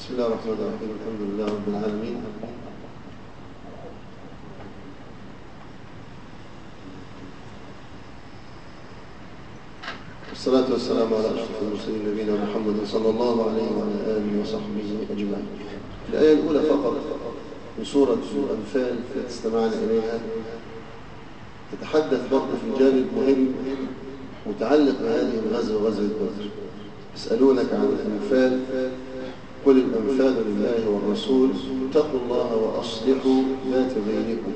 بسم الله الرحمن الرحيم الحمد لله رب العالمين والصلاة والسلام على أشرف المرسلين نبينا محمد صلى الله عليه وعلى آله وصحبه أجمعين الآية الأولى فقط من سورة الأنفال التي استمعنا إليها تتحدث برضه في جانب مهم متعلق بهذه الغزوة غزوة بدر يسألونك عن الأنفال قل الأنفال لله والرسول اتقوا الله وأصلحوا ذات بينكم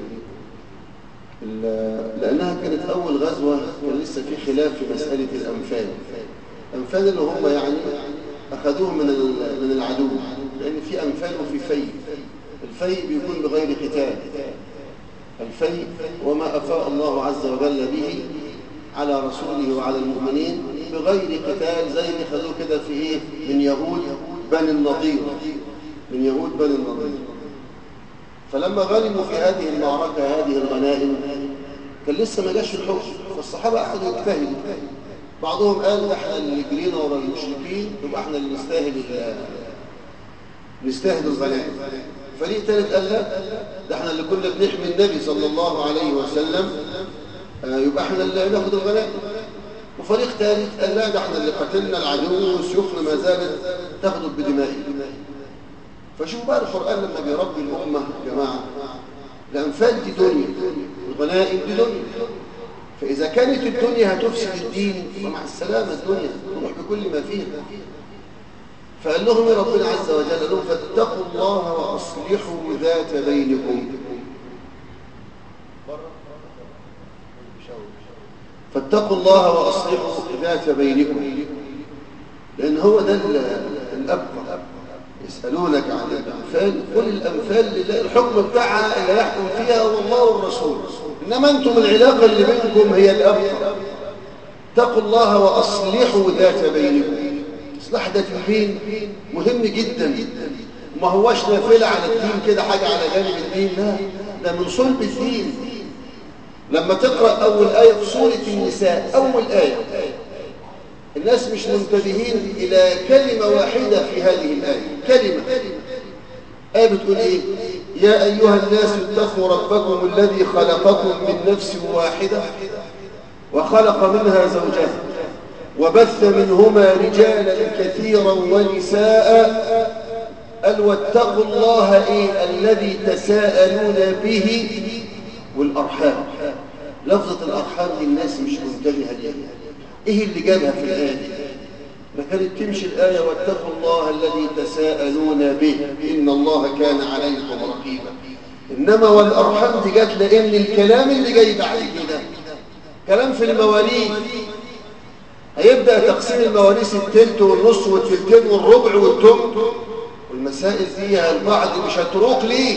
لأنها كانت أول غزوة كان لسه في خلاف في مسألة الأنفال الأنفال اللي هم يعني أخذوه من من العدو لأن في أنفال وفي في الفي بيكون بغير قتال الفي وما أفاء الله عز وجل به على رسوله وعلى المؤمنين بغير قتال زي ما خذوه كده في إيه من يهود بني النضير من يهود بني النضير فلما غنموا في هذه المعركة هذه الغنائم كان لسه ما جاش الحكم فالصحابة أخذوا يجتهدوا بعضهم قال ده احنا اللي جرينا ورا المشركين يبقى احنا اللي نستاهل نستاهل الغنائم فريق ثالث قال لا ده احنا اللي كنا بنحمي النبي صلى الله عليه وسلم آه يبقى احنا اللي ناخد الغنائم وفريق ثالث قال لا ده احنا اللي قتلنا العدو وسيوفنا ما زالت تغدر بدمائه فشوفوا بقى القرآن لما بيربي الأمة يا جماعة الأنفال دي دنيا الغنائم دي دنيا فإذا كانت الدنيا هتفسد الدين فمع السلامة الدنيا تروح بكل ما فيها فقال لهم يا ربنا عز وجل قال لهم فاتقوا الله وأصلحوا ذات بينكم فاتقوا الله وأصلحوا ذات بينكم لأن هو ده الأبقى يسألونك عن الأنفال قل الأنفال لله الحكم بتاعها اللي يحكم فيها هو الله والرسول إنما أنتم العلاقة اللي بينكم هي الأبقى اتقوا الله وأصلحوا ذات بينكم إصلاح ذات البين مهم جدا ما هوش نافلة على الدين كده حاجة على جانب الدين لا ده من صلب الدين لما تقرأ أول آية في سورة النساء أول آية الناس مش منتبهين إلى كلمة واحدة في هذه الآية كلمة آية بتقول إيه يا أيها الناس اتقوا ربكم الذي خلقكم من نفس واحدة وخلق منها زوجها وبث منهما رجالا كثيرا ونساء قال واتقوا الله إيه الذي تساءلون به والأرحام لفظة الأرحام دي الناس مش منتبهة ليها إيه اللي جابها في الآية ما كانت تمشي الآية واتقوا الله الذي تساءلون به إن الله كان عليكم رقيبا إنما والأرحام دي جات لأن الكلام اللي جاي بعد كده كلام في المواريث هيبدأ تقسيم المواريث التلت والنص والتلتين والربع والتمن والمسائل دي البعض مش هتروق ليه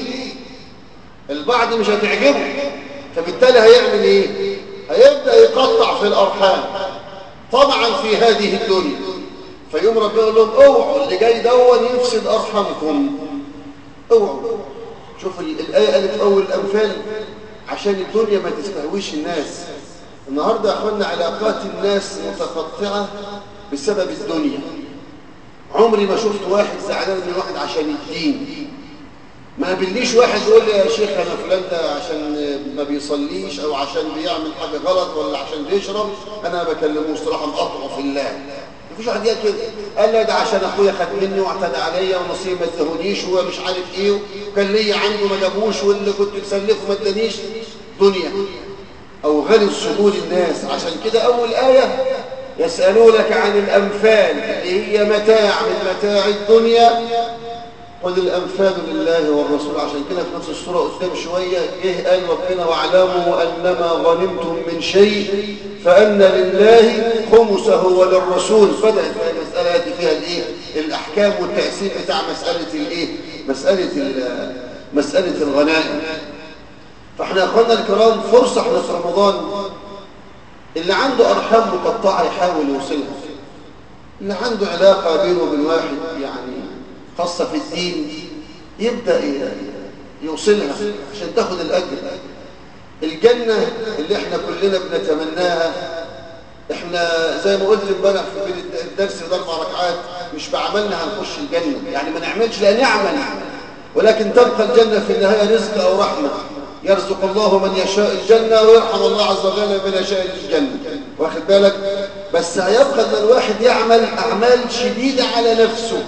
البعض مش هتعجبه فبالتالي هيعمل ايه هيبدأ يقطع في الأرحام طبعا في هذه الدنيا فيوم ربنا يقول لهم اوعوا اللي جاي دون يفسد أرحمكم اوعوا شوف الآية قالت في أول الأنفال عشان الدنيا ما تستهويش الناس النهاردة يا أخوانا علاقات الناس متقطعة بسبب الدنيا عمري ما شفت واحد زعلان من واحد عشان الدين ما قابلنيش واحد يقول لي يا شيخ انا فلان ده عشان ما بيصليش او عشان بيعمل حاجه غلط ولا عشان بيشرب انا بكلمه صراحه مقطعه في الله مفيش واحد قال كده قال لا ده عشان اخويا خد مني واعتدى عليا ونصيب ما ادهونيش ومش عارف ايه وكان ليا عنده ما جابوش واللي كنت مسلفه ما ادانيش دنيا او غني صدور الناس عشان كده اول ايه يسالونك عن الانفال اللي هي متاع من متاع الدنيا قل الأنفال لله والرسول عشان كده في نفس السورة قدام شوية جه قال ربنا واعلموا أنما غنمتم من شيء فأن لله خمسه وللرسول بدأت في المسألة دي فيها الإيه؟ الأحكام والتأثير بتاع مسألة الإيه؟ مسألة مسألة الغنائم فاحنا يا أخوانا الكرام فرصة احنا في رمضان اللي عنده أرحام مقطعة يحاول يوصلها اللي عنده علاقة بينه وبين واحد يعني خاصة في الدين يبدأ يوصلها عشان تاخد الأجر الجنة اللي احنا كلنا بنتمناها احنا زي ما قلت امبارح في الدرس ده اربع ركعات مش بعملنا هنخش الجنه يعني ما نعملش لا نعمل ولكن تبقى الجنه في النهايه رزق او رحمه يرزق الله من يشاء الجنه ويرحم الله عز وجل من يشاء الجنه واخد بالك بس هيبقى ان الواحد يعمل اعمال شديده على نفسه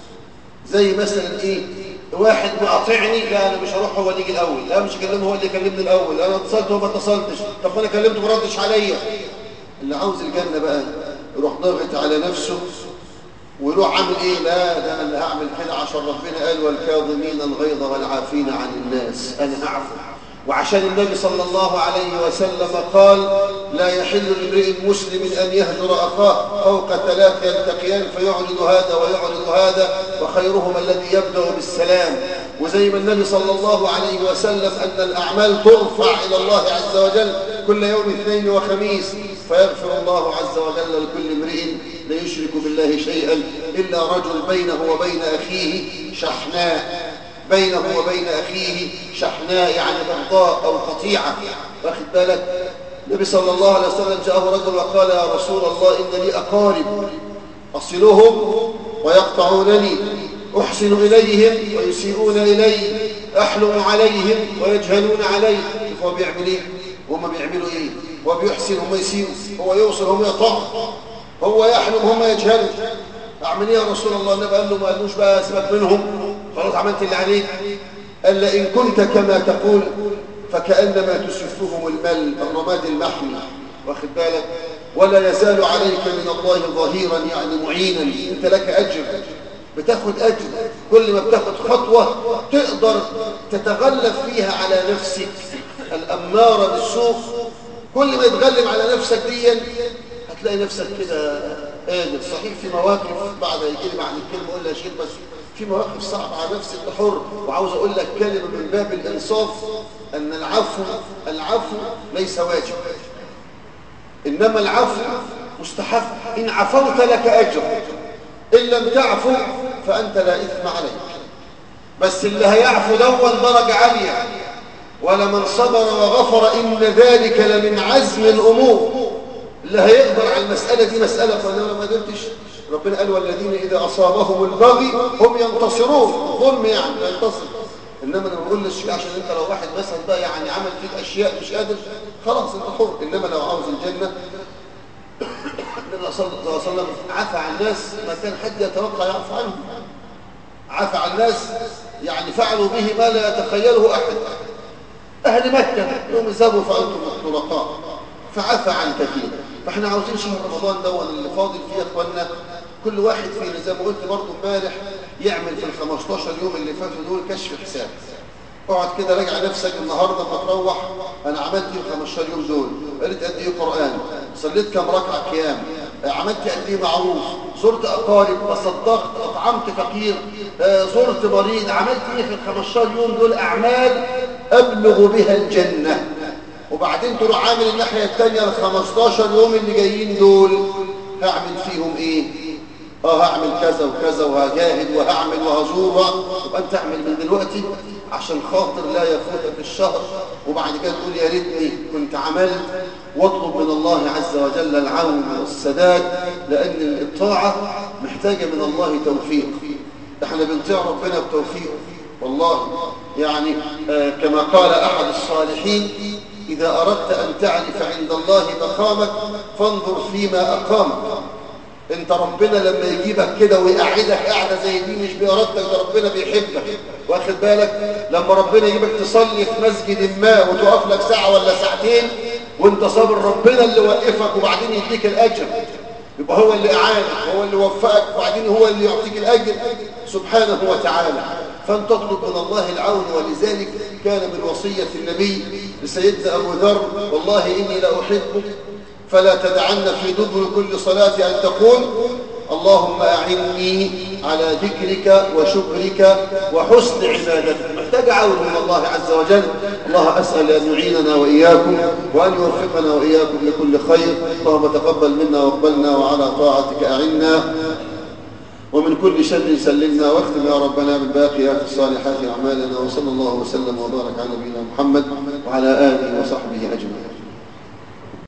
زي مثلا ايه واحد مقاطعني لا انا مش هروح هو اللي يجي الاول لا مش هكلمه هو اللي يكلمني الاول انا اتصلت وما اتصلتش طب انا كلمته ما ردش عليا اللي عاوز الجنه بقى يروح ضاغط على نفسه ويروح عامل ايه لا ده انا اللي هعمل كده عشان ربنا قال والكاظمين الغيظ والعافين عن الناس انا هعفو وعشان النبي صلى الله عليه وسلم قال لا يحل لامرئ مسلم ان يهجر اخاه فوق ثلاث يلتقيان فيعرض هذا ويعرض هذا وخيرهما الذي يبدا بالسلام وزي ما النبي صلى الله عليه وسلم ان الاعمال ترفع الى الله عز وجل كل يوم اثنين وخميس فيغفر الله عز وجل لكل امرئ لا يشرك بالله شيئا الا رجل بينه وبين اخيه شحناء بينه وبين أخيه شحناء يعني بغضاء أو قطيعة واخد بالك النبي صلى الله عليه وسلم جاءه رجل وقال يا رسول الله إن لي أقارب أصلهم ويقطعونني أحسن إليهم ويسيئون إلي أحلم عليهم ويجهلون علي شوف هو بيعمل إيه وهم بيعملوا إيه هو بيحسن هم يسيئوا هو يوصل هم يقطعوا هو يحلم هم يجهلوا أعمل إيه يا رسول الله النبي قال له ما قالوش بقى سيبك منهم خلاص عملت اللي عليك قال إن كنت كما تقول فكأنما تسفهم المل الرماد المحمي واخد بالك ولا يزال عليك من الله ظهيرا يعني معينا انت لك أجر بتاخد أجر كل ما بتاخد خطوة تقدر تتغلب فيها على نفسك الأمارة بالسوق كل ما يتغلب على نفسك ديا هتلاقي نفسك كده قادر صحيح في مواقف بعد يجي معنى الكلمة أقول لها شيخ بس في مواقف صعبة على نفسك انت حر وعاوز اقول لك كلمة من باب الانصاف ان العفو العفو ليس واجب انما العفو مستحب ان عفوت لك اجر ان لم تعفو فانت لا اثم عليك بس اللي هيعفو دون درجة عالية ولمن صبر وغفر ان ذلك لمن عزم الامور اللي هيقدر على المسألة دي مسألة فانا ما قدرتش ربنا قال والذين إذا أصابهم البغي هم ينتصرون ظلم يعني ينتصر إنما أنا بقول للشيء عشان أنت لو واحد مثلا بقى يعني عمل فيك أشياء مش قادر خلاص أنت حر إنما لو عاوز الجنة النبي صلى الله عليه وسلم عفى عن الناس ما كان حد يتوقع يعفى عنهم عفى عن الناس يعني فعلوا به ما لا يتخيله أحد أهل مكة يوم ذهبوا فأنتم الطلقاء فعفى عن كثير فاحنا عاوزين شهر رمضان دون اللي فاضل فيه يا اخوانا كل واحد فينا زي ما قلت برضه امبارح يعمل في ال 15 يوم اللي فاتوا دول كشف حساب اقعد كده راجع نفسك النهارده لما تروح انا عملت ايه ال 15 يوم دول قريت قد ايه قران صليت كام ركعه قيام عملت قد ايه معروف زرت اقارب تصدقت اطعمت فقير زرت مريض عملت ايه في ال 15 يوم دول اعمال ابلغ بها الجنه وبعدين تروح عامل الناحية التانية ال 15 يوم اللي جايين دول هعمل فيهم ايه اه هعمل كذا وكذا وهجاهد وهعمل وهزور يبقى انت اعمل من دلوقتي عشان خاطر لا يفوتك الشهر وبعد كده تقول يا ريتني كنت عملت واطلب من الله عز وجل العون والسداد لان الطاعة محتاجة من الله توفيق احنا بنطيع ربنا بتوفيق والله يعني آه كما قال احد الصالحين إذا أردت أن تعرف عند الله مقامك فانظر فيما أقامك انت ربنا لما يجيبك كده ويقعدك قاعدة زي دي مش بإرادتك ده ربنا بيحبك واخد بالك لما ربنا يجيبك تصلي في مسجد ما وتقف لك ساعة ولا ساعتين وانت صابر ربنا اللي وقفك وبعدين يديك الأجر يبقى هو اللي أعانك هو اللي وفقك وبعدين هو اللي يعطيك الأجر سبحانه وتعالى فأن تطلب من الله العون ولذلك كان من وصية النبي لسيدنا أبو ذر والله إني لأحبك فلا تدعن في دبر كل صلاة أن تقول اللهم أعني على ذكرك وشكرك وحسن عبادتك محتاج عون من الله عز وجل الله أسأل أن يعيننا وإياكم وأن يوفقنا وإياكم لكل خير اللهم تقبل منا واقبلنا وعلى طاعتك أعنا ومن كل شر سلمنا واختم يا ربنا بالباقيات الصالحات أعمالنا وصلى الله وسلم وبارك على نبينا محمد وعلى آله وصحبه أجمعين